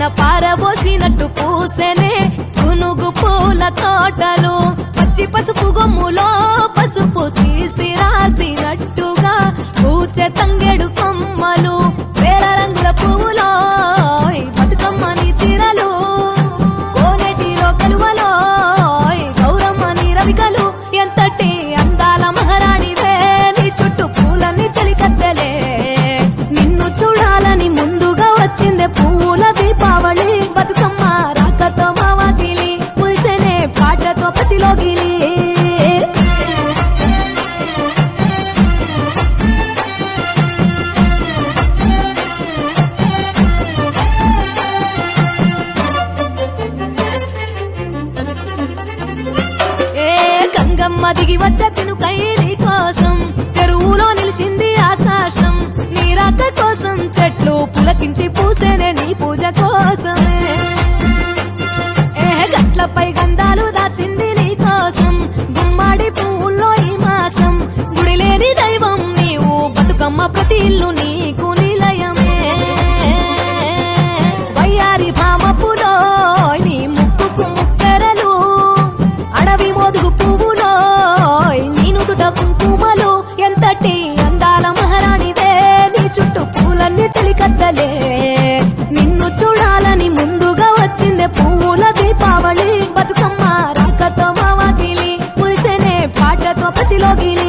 వాన పారబోసినట్టు పూసెనే గునుగు పూల తోటలు పచ్చి పసుపు గొమ్ములో పసుపు తీసి రాసినట్టుగా పూచె తంగెడు కొమ్మలు వేల రంగుల పువ్వులో బతుకమ్మని చీరలు కోనెటిలో కలువలో గౌరమ్మని రవికలు ఎంతటి అందాల మహారాణివే నీ చుట్టూ పూలన్నీ చలికత్తెలే నిన్ను చూడాలని ముందుగా వచ్చిందే పువ్వుల దీపావళి బతుకమ్మ రాకతో మావాటిలి మురిసెనే పాటతో ప్రతిలోగిలి ఏ గంగమ్మ దిగి వచ్చే చినుకై నీ కోసం చెరువులో నిలిచింది ఆకాశం నీ రాక కోసం చెట్లు పులకించి పూసేనే నీ పూజ కోసమే ఏ గట్లపై గంధాలు దాచింది నీ కోసం గుమ్మాడి పువ్వుల్లో ఈ మాసం గుడి లేని దైవం నీవు బతుకమ్మ ప్రతి ఇల్లు నీకు నిలయమే వయ్యారి భామపులో నీ ముక్కుకు ముక్కెరలు అడవి మోదుగు పువ్వులో నీనుదుట కుంకుమలు ఎంతటి అందాల మహారాణివే నీ చుట్టూ పూలన్నీ చలికత్తలే నిన్ను చూడాలని ముందుగా వచ్చిందే పువ్వుల దీపావళి బతుకమ్మ రాకతో మావాటిలి మురిసెనే పాటతో ప్రతిలోగిలి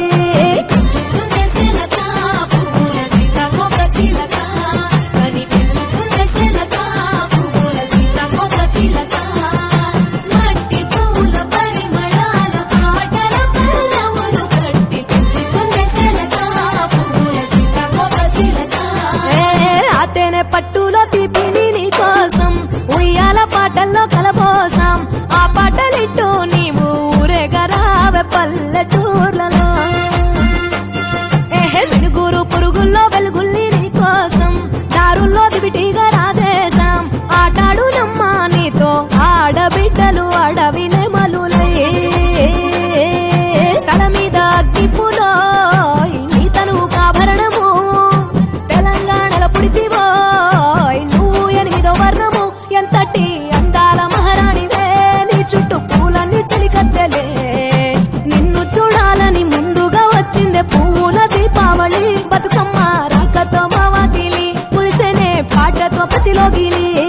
మట్టి పూల పరిమళాల పాటల పల్లవులు కట్టి పెంచుకునే శిలక పువ్వుల సీతాకోక చిలక అతేనే పట్టులో తీపిని నీ కోసం ఉయ్యాల పాటల్లో కలబోసాం ఆ పాటలిట్టు నీవు ఊరేగరావే పల్లెటూర్లలో ఏహే వెలుగురు పురుగుల్లో వెలుగుల్ని నీ కోసం దారుల్లో దివిటీగా రాజేశాం ఆటాడు నమ్మా నీతో ఆడబిడ్డలు అడవి నెమలులే తల మీద అగ్గిపులో నీ తను కాభరణము తెలంగాణలో పుడితివో నువ్వు ఎనిమిదో వర్ణము ఎంతటి అందాల మహారాణివే నీ చుట్టూ పూలన్నీ చలికత్తెలే నిన్ను చూడాలని ముందుగా వచ్చిందే పువ్వుల దీపావళి బతుకమ్మ రాకతో మావాటిలి మురిసెనే పాటతో ప్రతిలోగిలి